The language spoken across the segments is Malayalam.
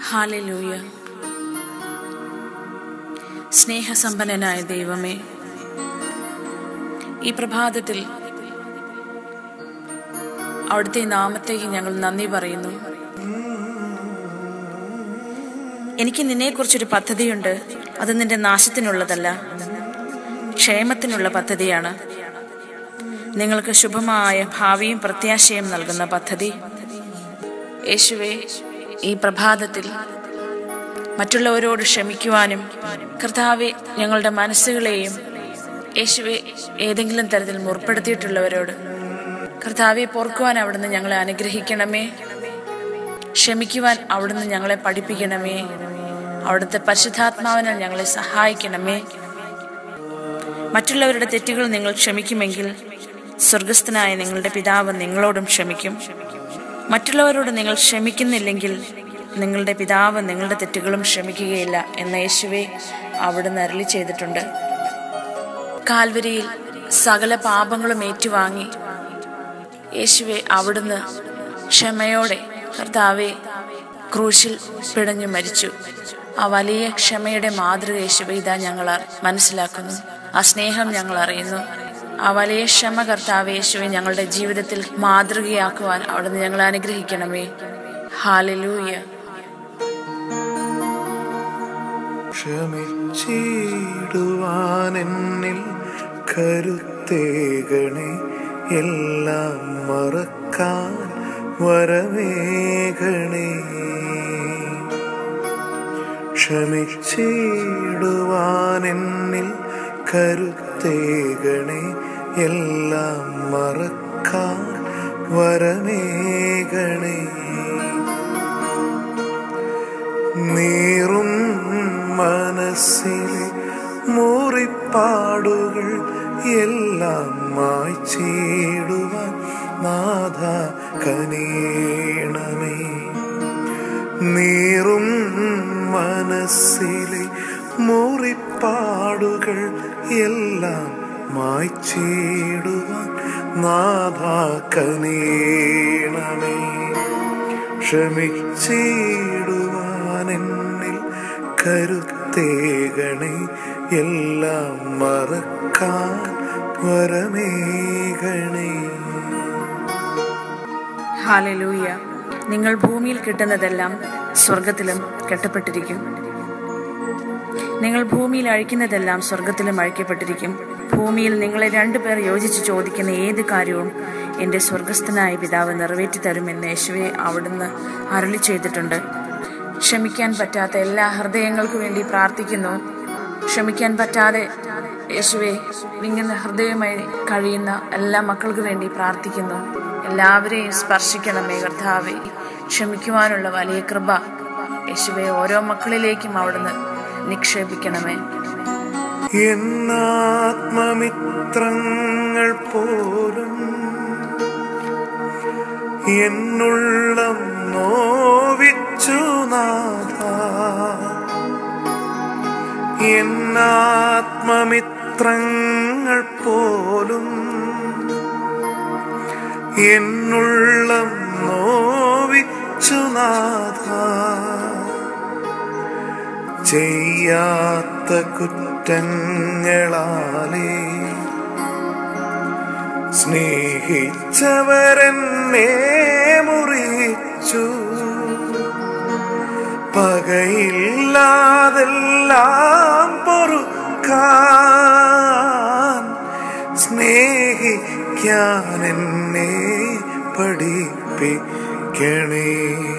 ഹാലലൂയ സ്നേഹസമ്പന്നനായ ദൈവമേ ഈ പ്രഭാതത്തിൽ അവിടുത്തെ നാമത്തേക്ക് ഞങ്ങൾ നന്ദി പറയുന്നു എനിക്ക് നിന്നെക്കുറിച്ചൊരു പദ്ധതിയുണ്ട് അത് നിന്റെ നാശത്തിനുള്ളതല്ല ക്ഷേമത്തിനുള്ള പദ്ധതിയാണ് നിങ്ങൾക്ക് ശുഭമായ ഭാവിയും പ്രത്യാശയും നൽകുന്ന പദ്ധതി യേശുവെ ഈ പ്രഭാതത്തിൽ മറ്റുള്ളവരോട് ക്ഷമിക്കുവാനും കർത്താവെ ഞങ്ങളുടെ മനസ്സുകളെയും യേശുവെ ഏതെങ്കിലും തരത്തിൽ മുറിപ്പെടുത്തിയിട്ടുള്ളവരോട് കർത്താവെ പൊറുക്കുവാൻ അവിടുന്ന് ഞങ്ങളെ അനുഗ്രഹിക്കണമേ ക്ഷമിക്കുവാൻ അവിടുന്ന് ഞങ്ങളെ പഠിപ്പിക്കണമേ അവിടുത്തെ പരിശുദ്ധാത്മാവിനാൽ ഞങ്ങളെ സഹായിക്കണമേ മറ്റുള്ളവരുടെ തെറ്റുകൾ നിങ്ങൾ ക്ഷമിക്കുമെങ്കിൽ സ്വർഗസ്ഥനായ നിങ്ങളുടെ പിതാവ് നിങ്ങളോടും ക്ഷമിക്കും മറ്റുള്ളവരോട് നിങ്ങൾ ക്ഷമിക്കുന്നില്ലെങ്കിൽ നിങ്ങളുടെ പിതാവ് നിങ്ങളുടെ തെറ്റുകളും ക്ഷമിക്കുകയില്ല എന്ന യേശുവെ അവിടുന്ന് അരളി ചെയ്തിട്ടുണ്ട് കാൽവരിയിൽ സകല പാപങ്ങളും ഏറ്റുവാങ്ങി യേശുവെ അവിടുന്ന് ക്ഷമയോടെ കർത്താവെ ക്രൂശിൽ പിടഞ്ഞു മരിച്ചു ആ വലിയ ക്ഷമയുടെ മാതൃക യേശുവെ ഇതാ ഞങ്ങൾ അറി- മനസ്സിലാക്കുന്നു ആ സ്നേഹം ഞങ്ങൾ അറിയുന്നു ആ വലിയ ക്ഷമ കർത്താവ് യേശുവെ ഞങ്ങളുടെ ജീവിതത്തിൽ മാതൃകയാക്കുവാൻ അവിടുന്ന് ഞങ്ങളെ അനുഗ്രഹിക്കണമേ ഹാലലൂയ ക്ഷമിച്ചിടുവാൻ എന്നിൽ കരുത്തേകണേ എല്ലാം മറക്കാൻ വരമേകണേ ക്ഷമിച്ചിടുവാൻ എന്നിൽ കരുത്തേകണേ എല്ലാം മറക്കാൻ വരമേകണേ നീറും മനസ്സിലെ മുറിപ്പാടുകൾ എല്ലാം മായ്ച്ചിടുവാൻ നാഥ കനീണമേ നീറും മനസ്സിലെ മുറിപ്പാടുകൾ എല്ലാം മായ്ച്ചിടുവാൻ നാഥ കനീണമേ ക്ഷമിച്ചിടുവാൻ എന്നിൽ കരുത്തേകണേ എല്ലാം മറക്കാൻ വരമേകണേ ഹാലലൂയ നിങ്ങൾ ഭൂമിയിൽ കിട്ടുന്നതെല്ലാം സ്വർഗത്തിലും കെട്ടപ്പെട്ടിരിക്കും നിങ്ങൾ ഭൂമിയിൽ അഴിക്കുന്നതെല്ലാം സ്വർഗത്തിലും അഴിക്കപ്പെട്ടിരിക്കും ഭൂമിയിൽ നിങ്ങളെ രണ്ടുപേർ യോജിച്ച് ചോദിക്കുന്ന ഏത് കാര്യവും എൻ്റെ സ്വർഗസ്ഥനായ പിതാവ് നിറവേറ്റി തരുമെന്ന് യേശുവെ അവിടുന്ന് അരുളി ചെയ്തിട്ടുണ്ട് ക്ഷമിക്കാൻ പറ്റാത്ത എല്ലാ ഹൃദയങ്ങൾക്കു വേണ്ടി പ്രാർത്ഥിക്കുന്നു ക്ഷമിക്കാൻ പറ്റാതെ യേശുവെ വിങ്ങുന്ന ഹൃദയമായി കഴിയുന്ന എല്ലാ മക്കൾക്ക് വേണ്ടി പ്രാർത്ഥിക്കുന്നു എല്ലാവരെയും സ്പർശിക്കണമേ കർത്താവെ ക്ഷമിക്കുവാനുള്ള വലിയ കൃപ യേശുവെ ഓരോ മക്കളിലേക്കും അവിടുന്ന് നിക്ഷേപിക്കണമേ എന്നാത്മമിത്രങ്ങൾ പോലും എന്നുള്ളം നോവിച്ചു നാഥ എന്നാത്മമിത്രങ്ങൾ പോലും എന്നുള്ളം നോവിച്ചു നാഥ ചെയ്യാത്ത കുറ്റങ്ങളാലേ സ്നേഹിച്ചവരെന്നെ മുറിച്ചു പകയില്ലാതെല്ലാം പൊറുക്കാൻ സ്നേഹിക്കാൻ എന്നെ പഠിപ്പിക്കണേ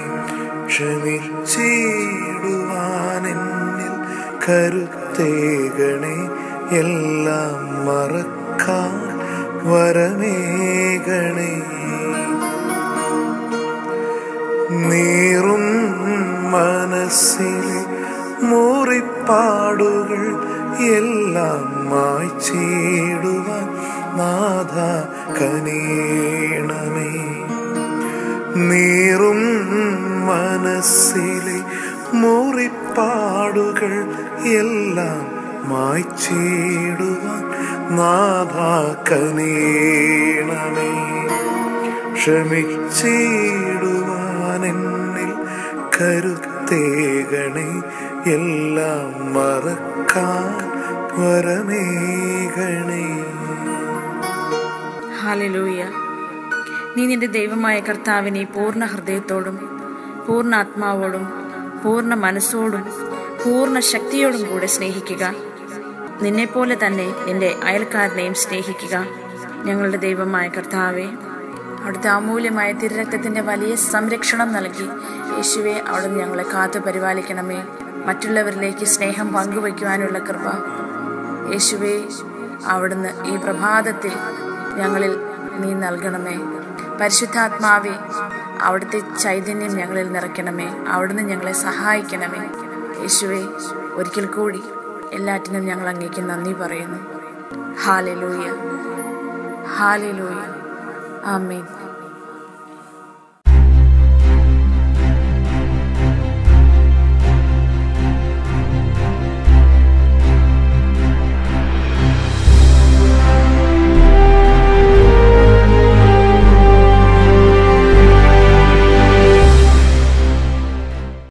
ക്ഷമിച്ചിടുവാൻ എന്നിൽ കരുത്തേകണേ എല്ലാം മറക്കാൻ വരമേകണേ നീറും മനസ്സിലെ മുറിപ്പാടുകൾ എല്ലാം മായ്ച്ചിടുവാൻ നാഥ കനീണമേ നീറും മനസ്സിലെ മുറിപ്പാടുകൾ എല്ലാം മായ്ച്ചിടുവാൻ നാഥ കനീണമേ ക്ഷമിച്ചിടുവാൻ എന്നിൽ കരുത്തേകണേ കരുത്തേകണേ എല്ലാം മറക്കാൻ വരമേകണേ ഹാലലൂയ നീ നിന്റെ ദൈവമായ കർത്താവിനെ പൂർണ്ണ ഹൃദയത്തോടും പൂർണ്ണ ആത്മാവോടും പൂർണ്ണ മനസ്സോടും പൂർണ്ണ ശക്തിയോടും കൂടെ സ്നേഹിക്കുക നിന്നെപ്പോലെ തന്നെ നിന്റെ അയൽക്കാരനെയും സ്നേഹിക്കുക ഞങ്ങളുടെ ദൈവമായ കർത്താവെ അവിടുത്തെ അമൂല്യമായ തിരുരക്തത്തിന്റെ വലിയ സംരക്ഷണം നൽകി യേശുവെ അവിടുന്ന് ഞങ്ങളെ കാത്തു പരിപാലിക്കണമേ മറ്റുള്ളവരിലേക്ക് സ്നേഹം പങ്കുവയ്ക്കുവാനുള്ള കൃപ യേശുവെ അവിടുന്ന് ഈ പ്രഭാതത്തിൽ ഞങ്ങളിൽ നീ നൽകണമേ പരിശുദ്ധാത്മാവെ അവിടുത്തെ ചൈതന്യം ഞങ്ങളിൽ നിറയ്ക്കണമേ അവിടുന്ന് ഞങ്ങളെ സഹായിക്കണമേ യേശുവെ ഒരിക്കൽ കൂടി എല്ലാറ്റിനും ഞങ്ങൾ അങ്ങേക്ക് നന്ദി പറയുന്നു ഹാലലൂയ ഹാലലൂയ ആമേൻ